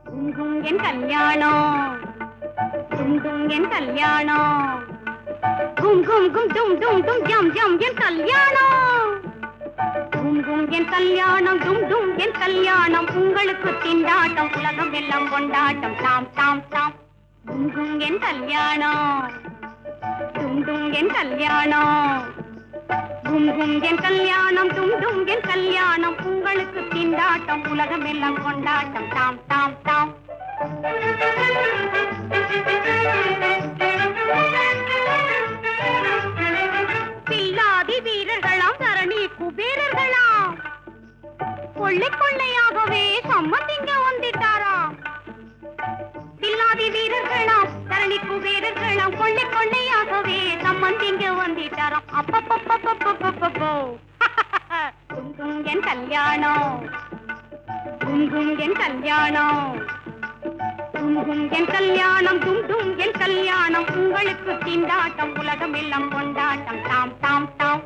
குங்கும் என் கல்யாணம் குங்கும் என் கல்யாணம் கும் கும் கும் டும் டும் டும் ஜம் ஜம் என் கல்யாணம் குங்கும் என் கல்யாணம் டும் டும் என் கல்யாணம் உங்களுக்கு திண்டாட்டம் உலகம் எல்லாம் கொண்டாட்டம் தாம் தாம் தாம் குங்கும் என் கல்யாணம் டும் டும் என் கல்யாணம் கும் கும் என் கல்யாணம் டும் டும் என் கல்யாணம் உங்களுக்கு திண்டாட்டம் உலகம் எல்லாம் கொண்டாட்டம் தாம் தாம் தாம் பில்லாதி வீரர்களாம் தரணி குபேரர்களாம் கொள்ளை கொள்ளையாகவே சம்மந்திங்க வந்துட்டாராம் பில்லாதி வீரர்களாம் தரணி குபேரர்களாம் கொள்ளை கொள்ளையாகவே சம்மந்திங்க வந்துட்டாராம் அப்பப்பப்பப்பப்பப்பப்போ குங்கும் என் கல்யாணம் குங்கும் என் கல்யாணம் குங்கும் என் கல்யாணம் டும் டும் என் கல்யாணம் உங்களுக்கு திண்டாட்டம் உலகம் எல்லாம் கொண்டாட்டம் தாம் தாம் தாம்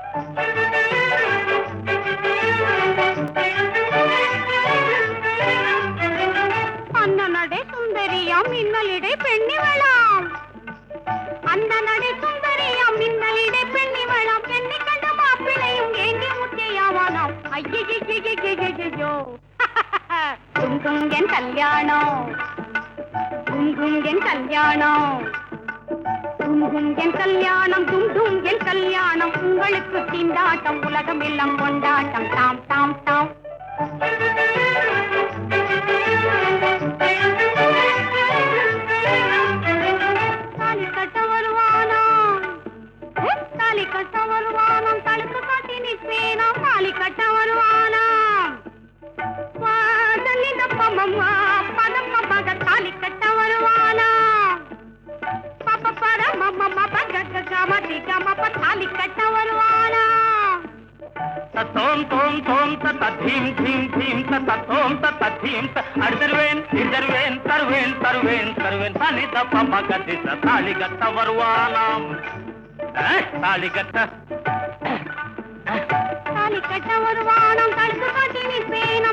அந்த நடை சுந்தரியாம் மின்னலிடை பெண்ணிவளாம் அந்த நடை சுந்தரியாம் மின்னலிடை பெண்ணிவளாம் என்னை கண்ட மாப்பிளையும் ஏங்கி முத்தையாவானாம் ஐயோ குங்கும் என் கல்யாணம் குங்கும் என் கல்யாணம் குங்கும் என் கல்யாணம் குங்கும் என் கல்யாணம் உங்களுக்கு திண்டாட்டம் உலகம் எல்லாம் கொண்டாட்டம் தாம் தாம் தாம் தாலி கட்ட வருவானாம் தாலி கட்ட வருவானாம் தடுத்து காட்டி நிற்பேனாம் தாலி கட்ட வருவானாம் வாசலின் அப்பமம்மா பதம்ம மக தாலி கட்ட வருவானா பாப்ப பரமம்ம பக கமதி கமப்ப தாலி கட்ட வருவானா தத்தோம் தோம் தோம் தத்த தீம் தீம் தீம் தத்த தோம் தத்த தீம் த அடிதருவேன் இடிதருவேன் தருவேன் தருவேன் தருவேன் தனி தப்ப மகதி தாலி கட்ட வருவானாம் அஹ், தாலி கட்ட தாலி கட்ட வருவானாம் தடுத்து காட்டி நிற்பேன்